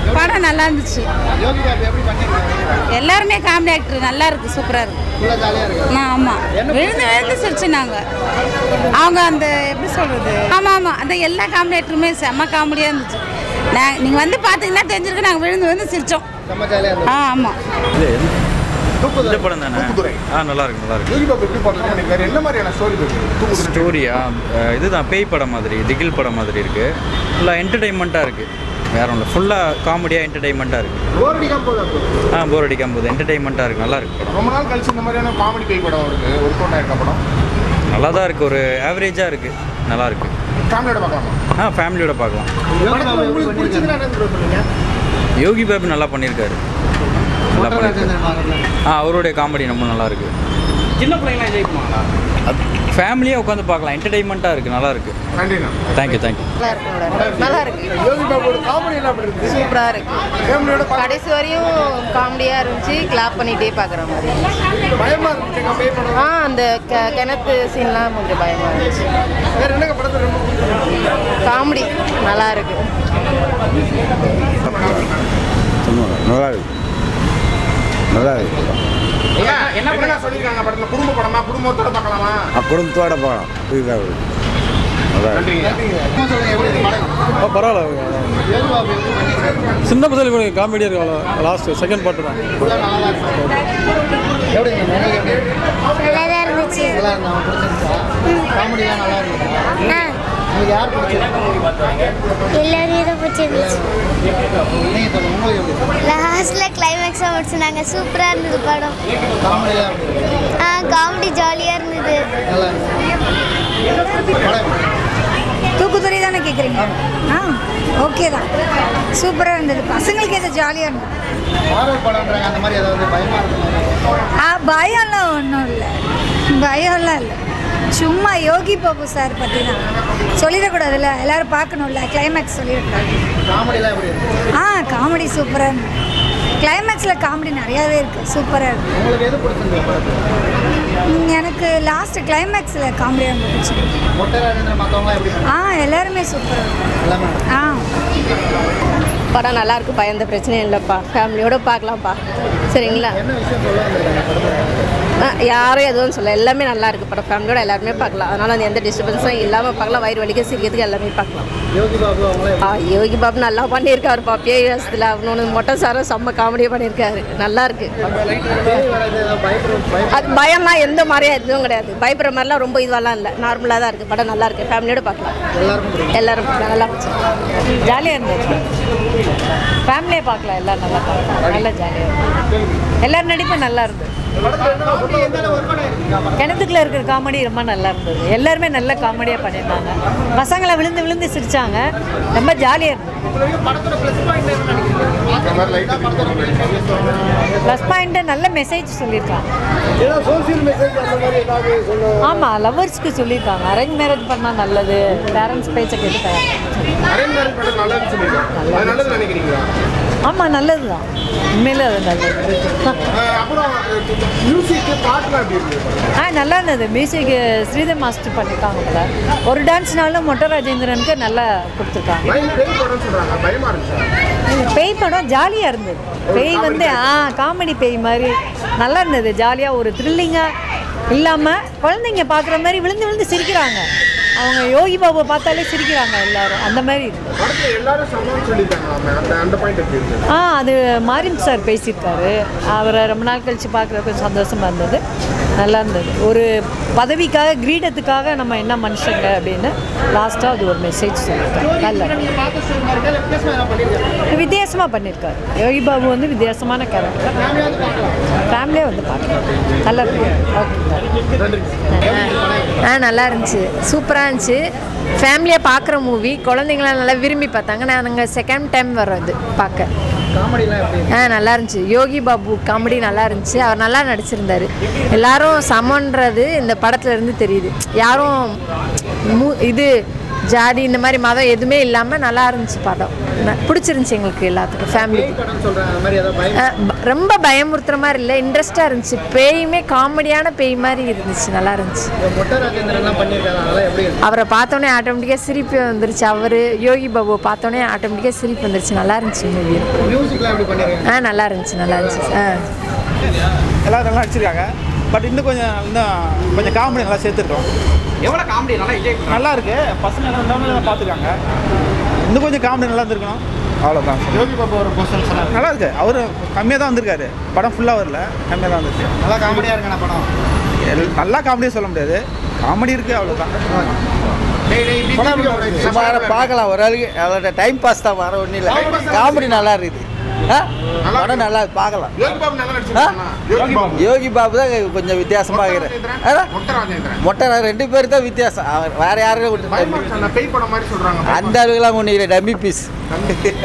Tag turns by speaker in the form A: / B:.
A: படம் நல்லா இருந்துச்சு
B: யோகி பாபு எப்படி பண்ணிருக்காங்க
A: எல்லாருமே காமெடி ஆக்டர் நல்லா இருக்கு சூப்பராக இருக்கு
B: ஃபுல்லாக ஜாலியாக இருக்கு
A: ஆ ஆமாம் விழுந்து விழுந்து சிரிச்சுனாங்க அவங்க அந்த எப்படி சொல்கிறது ஆமாம் ஆமாம் அந்த எல்லா காமெடி ஆக்டருமே செம்ம காமெடியாக இருந்துச்சு நான் நீங்கள் வந்து பார்த்தீங்கன்னா தெரிஞ்சிருக்கு நாங்கள் விழுந்து விழுந்து சிரித்தோம்
B: செம்ம ஜாலியாக
A: ஆ
B: இருந்துச்சு
A: ஆமாம்
B: தூக்குது
C: இந்த படம் தானே
D: தூக்குதுறை.
C: ஆ நல்லா இருக்கு நல்லா இருக்கு
D: யோகி பாபு எப்படி பண்ணுறது நினைக்கிறாரு என்ன மாதிரியான ஸ்டோரி இருக்கு தூக்குதுறை
C: ஸ்டோரியா இதுதான் பேய் படம் மாதிரி திகில் படம் மாதிரி இருக்கு ஃபுல்லாக என்டர்டைன்மெண்ட்டாக இருக்கு வேற ஒன்று ஃபுல்லாக காமெடியாக என்டர்டைன்மெண்ட்டாக இருக்கு
D: போர் அடிக்காம போகுது அப்போ.
C: ஆ போர் அடிக்காம போகுது என்டர்டைன்மெண்ட்டாக இருக்கு நல்லா இருக்கு படம்
D: ரொம்ப நாள் கழிச்சு இந்த மாதிரியான காமெடி பேய் படம் வருது ஒர்க் அவுட் ஆயிருக்க படம்
C: நல்லா தான் இருக்கு ஒரு ஆவரேஜாக இருக்கு நல்லா இருக்கு
D: ஃபேமிலியோட பார்க்கலாமா
C: ஆ ஃபேமிலியோட பார்க்கலாம்
B: யோகி பாபு எப்படி
D: உங்களுக்கு பிடிச்சது
B: பண்ணிருக்காரு
D: என்ன சொன்னீங்க
C: யோகி பாபு நல்லா பண்ணியிருக்காரு நல்லா பண்ணியிருக்காரு ஆ அவருடைய காமெடி ரொம்ப நல்லா இருக்கு
E: சின்ன பிள்ளைங்களாம் என்ஜாய் பண்ணுவாங்களா
C: ஃபேமிலியாக உட்காந்து பார்க்கலாம் என்டர்டைன்மெண்ட்டாக இருக்கு நல்லா இருக்கு
D: நன்றிண்ணா
C: தேங்க்யூ தேங்க்யூ
F: நல்லா இருக்கு நல்லா இருக்கு
D: யோகி பாபுவோட காமெடி என்ன அப்படி இருக்கு
F: சூப்பராக இருக்கு
D: ஃபேமிலியோட பார்க்க
F: கடைசி வரையும் காமெடியாக இருந்துச்சு கிளாப் பண்ணிகிட்டே பார்க்குற மாதிரி இருந்துச்சு.
D: பயமா இருந்துச்சுங்க பேய் படம்
F: ஆ அந்த க கிணத்து சீன்லாம் கொஞ்சம் பயமாக இருந்துச்சு
D: வேற என்னங்க படத்தை ரொம்ப பிடிச்சிருக்கு?
F: காமெடி நல்லா இருக்கு
G: நல்லா இருக்கு நல்லா இருக்கு
D: ஐயா, என்னங்க சொல்லியிருக்காங்க படத்துல குடும்ப படமா குடும்பத்தோட பார்க்கலாமா
G: குடும்பத்தோட போகலாம் புரியுதா நல்லா இருக்கு
D: நன்றிங்க
B: என்ன சொல்லுங்க எப்படி இருக்கு படம்
H: பரவாயில்ல
B: யோகி பாபு எப்படி பண்ணிருக்காரு
H: சின்ன பசங்களுக்கு காமெடியாக இருக்கும் லாஸ்ட் செகண்ட் பார்ட்டு தான்
B: ஃபுல்லாக நல்லா தான் இருக்கு எப்படிங்க உங்களுக்கு எப்படி இருக்கு
I: நல்லா தான் இருந்துச்சு
B: நல்லா இருந்தா அவன் பிடிச்சிருந்துச்சா காமெடிலாம் நல்லா இருந்துச்சா
I: ஆ
B: உங்களுக்கு யார் பிடிச்சிருக்கு
I: எல்லாரையும் தான் பிடிச்சிருந்துச்சு
B: நீங்கள் சொல்லுங்க உங்களுக்கு எப்படி இருக்கு
I: லாஸ்ட்ல கிளைமேக்ஸாக முடிச்சுனாங்க சூப்பராக இருந்தது படம்
B: காமெடிலாம் எப்படி இருக்கு
I: ஆ காமெடி ஜாலியாக இருந்தது
B: நல்லா இருக்கு படம் எப்படி இருக்கு?
A: தூக்குத்துறை தானே கேட்குறீங்க ஆ ஓகே தான் சூப்பராக இருந்தது பசங்களுக்கு எது ஜாலியாக இருந்தது
B: ஹாரர் படம்ன்றாங்க அந்த மாதிரி ஏதாவது பயமா இருக்கும்
A: ஆ பயம்லாம் ஒன்றும் இல்லை பயம்லாம் இல்லை சும்மா யோகி பாபு சார் பற்றி தான் சொல்லிடக்கூடாதுல்ல எல்லாரும் பார்க்கணும்ல கிளைமேக்ஸ் சொல்லிடக்கூடாது
B: காமெடிலாம் எப்படி இருக்கு
A: ஆ காமெடி சூப்பராக இருந்தது கிளைமேக்ஸில் காமெடி நிறையாவே இருக்குது சூப்பராக இருக்குது
B: உங்களுக்கு எது பிடிச்சிருக்கு படத்தில்
A: ம், எனக்கு லாஸ்ட் கிளைமேக்ஸில் காமெடி ரொம்ப பிடிச்சிருக்கு
B: மொட்டை ராஜேந்திரன் மற்றவங்களாம் எப்படி
A: ஆ எல்லாருமே சூப்பராக இருக்கு
B: எல்லாமே
A: ஆ
F: படம் நல்லா இருக்கு பயந்த பிரச்சனையும் இல்லைப்பா ஃபேமிலியோட பார்க்கலாம்ப்பா சரிங்களா
B: என்ன விஷயம் சொல்ல வந்திருக்காங்க படத்தில்
F: ஆ, யாரும் எதுவும் சொல்ல எல்லாமே நல்லா இருக்கு படம் ஃபேமிலியோட எல்லாருமே பார்க்கலாம் அதனால அந்த எந்த டிஸ்டர்பன்ஸும் இல்லாமல் பார்க்கலாம் வயிறு வலிக்க சிரிக்கிறதுக்கு எல்லாமே பார்க்கலாம்
B: யோகி பாபு அவங்களே
F: ஆ யோகி பாபு நல்லா பண்ணியிருக்காருப்பா பேய் வேஷத்தில் அவனு மொட்டை சாரும் செம்ம காமெடியாக பண்ணியிருக்காரு நல்லா இருக்கு
B: பேய் வராது ஏதாவது பயப்பட பயப்பட
F: அது பயம்லாம் எந்த மாதிரியும் எதுவும் கிடையாது பயப்படுற மாதிரிலாம் ரொம்ப இதுவெல்லாம் இல்லை நார்மலாக தான் இருக்குது படம் நல்லா இருக்குது ஃபேமிலியோட பார்க்கலாம்
B: எல்லாருக்கும் பிடிக்கும்
F: எல்லாரும் நல்லா பிடிச்சிருக்கு
A: ஜாலியாக இருந்துச்சு ஃபேமிலியை பார்க்கலாம் எல்லாம் நல்லா பார்க்கலாம் நல்லா ஜாலியாக இருந்தது எல்லாரும் நடிப்பும் நல்லா இருந்தது கிணத்துக்குள்ள இருக்கிற காமெடி ரொம்ப நல்லா இருந்தது எல்லாருமே நல்ல காமெடியாக பண்ணியிருந்தாங்க பசங்களை விழுந்து விழுந்து சிரிச்சாங்க ரொம்ப ஜாலியாக இருந்தது
D: இந்த மாதிரி லைட்
A: ப்ளஸ் பாயிண்ட்டு நல்ல மெசேஜ் சொல்லியிருக்காங்க
D: ஏதாவது சோசியல் மெசேஜ் அந்த மாதிரி ஏதாவது சொல்ல
A: ஆமாம் லவர்ஸ்க்கு சொல்லியிருக்காங்க அரேஞ்ச் மேரேஜ் பண்ணால் நல்லது பேரண்ட்ஸ் பேச்சை கேட்டுக்காங்க
D: அரேஞ்ச் மேரேஜ் படம் நல்லதுன்னு சொல்லியிருக்காங்க அது நல்லது நினைக்கிறீங்களா
A: ஆமாம் நல்லது தான் உண்மையிலே அது நல்லது
D: அஹ் அப்புறம் மியூசிக் பாட்டுலாம் எப்படி இருக்கு
A: ஆ நல்லா இருந்தது மியூசிக் ஸ்ரீதர் மாஸ்டர் பண்ணியிருக்காங்க போல ஒரு டான்ஸ்னாலும் மொட்டை ராஜேந்திரனுக்கு நல்லா கொடுத்துருக்காங்க
D: பயம் பேய் படம்னு சொல்றாங்க பயமா இருந்துச்சு
A: பேய் படம் ஜாலியாக இருந்தது பேய் வந்து ஆ காமெடி பேய் மாதிரி நல்லா இருந்தது ஜாலியாக ஒரு த்ரில்லிங்காக இல்லாமல் குழந்தைங்க பார்க்குற மாதிரி விழுந்து விழுந்து சிரிக்கிறாங்க அவங்க யோகி பாபுவை பார்த்தாலே சிரிக்கிறாங்க எல்லாரும் அந்த மாதிரி இருந்தது
D: படத்துல எல்லாரும் சமம்னு சொல்லியிருக்காங்க அந்த அந்த பாயிண்ட் எப்படி இருக்கு
A: ஆ அது மாரிம் சார் பேசியிருக்காரு அவரை ரொம்ப நாள் கழித்து பார்க்குற கொஞ்சம் சந்தோஷமாக இருந்தது நல்லா இருந்தது ஒரு பதவிக்காக கிரீடத்துக்காக நம்ம என்ன மனுஷங்க அப்படின்னு லாஸ்ட்டாக அது ஒரு மெசேஜ் சொல்லியிருக்காரு நல்லா வித்தியாசமாக பண்ணியிருக்காரு யோகி பாபு வந்து வித்தியாசமான கேரக்டர் ஃபேமிலியாக வந்து பார்க்கலாம் நல்லா இருக்கு ஓகே
F: ஆ நல்லா இருந்துச்சு சூப்பராக இருந்துச்சு ஃபேமிலியாக பார்க்குற மூவி குழந்தைங்களாம் நல்லா விரும்பி பார்த்தாங்க நாங்கள் செகண்ட் டைம் வர்றது பார்க்க
B: காமெடிலாம் எப்படி இருக்கு
F: ஆ நல்லா இருந்துச்சு யோகி பாபு காமெடி நல்லா இருந்துச்சு அவர் நல்லா நடிச்சிருந்தாரு எல்லாரும் சமன்றது இந்த படத்துல இருந்து தெரியுது யாரும் மூ இது ஜாதி இந்த மாதிரி மதம் எதுவுமே இல்லாமல் நல்லா இருந்துச்சு படம் ந- பிடிச்சிருந்துச்சி எங்களுக்கு எல்லாத்துக்கும் ஃபேமிலி
B: பேய் படம்னு சொல்றாங்க அந்த மாதிரி ஏதாவது பயம்
F: ரொம்ப பயமுறுத்துற மாதிரி இல்லை இன்ட்ரெஸ்டாக இருந்துச்சு பேயுமே காமெடியான பேய் மாதிரி இருந்துச்சு நல்லா இருந்துச்சு
B: இந்த மொட்டை ராஜேந்திரன் எல்லாம் பண்ணியிருக்காங்க அதெல்லாம் எப்படி இருக்கு
F: அவரை பார்த்தோன்னே ஆட்டோமேட்டிக்காக சிரிப்பு வந்துருச்சு அவர் யோகி பாபுவை பார்த்தோன்னே ஆட்டோமேட்டிக்காக சிரிப்பு வந்துருச்சு நல்லா இருந்துச்சு மூவி
B: மியூசிக்லாம் எப்படி பண்ணியிருக்காங்க
F: ஆ நல்லா இருந்துச்சு நல்லா இருந்துச்சு ஆ
H: எல்லாரும் நல்லா நடிச்சிருக்காங்க பட் இன்னும் கொஞ்சம் இன்னும் கொஞ்சம் காமெடி நல்லா சேர்த்துருக்கோம்
E: எவ்வளோ காமெடி நல்லா என்ஜாய் பண்ணலாம்
H: நல்லா இருக்கு பசங்க எல்லாம் பார்த்துருக்காங்க இன்னும் கொஞ்சம் காமெடி நல்லா இருந்திருக்கணும் அவ்வளோதான்
B: யோகி பாபு ஒரு கொஸ்டின் சொன்னார்
H: நல்லா இருக்கு அவரு கம்மியாக தான் வந்திருக்காரு படம் ஃபுல்லாக வரல கம்மியாக தான் வந்துருச்சு
B: நல்லா காமெடியா இருக்கான படம்
H: எல்- நல்லா காமெடியாக சொல்ல முடியாது காமெடி இருக்கு அவ்வளோதான்
D: டேய் டேய் இப்படி
B: படம்
D: திருப்பி
B: எப்படி
D: விடு.
J: சுமார பார்க்கலாம் ஒரு ஆளுக்கு அதோட டைம் பாஸ் தான் வர ஒன்றும் இல்லை
D: Time pass தான்
J: காமெடி நல்லா இருக்குது ஆ
D: நல்லா
J: படம் நல்லா பார்க்கலாம்
D: யோகி பாபு நல்லா நடிச்சிருக்காங்க யோகி பாபு
J: யோகி பாபு தான் கொஞ்சம் வித்தியாசமாக இருக்கிறேன்
D: மொட்டை ராஜேந்திரன்
J: மொட்டை நான் ரெண்டு பேர் தான் வித்தியாசம் அவர் வேற யாரும்
D: பயமா இருக்கு அந்த பேய் படம் மாதிரி சொல்றாங்க
J: அந்த அளவுக்குலாம் ஒன்றும் இல்லை டம்மி பீஸ்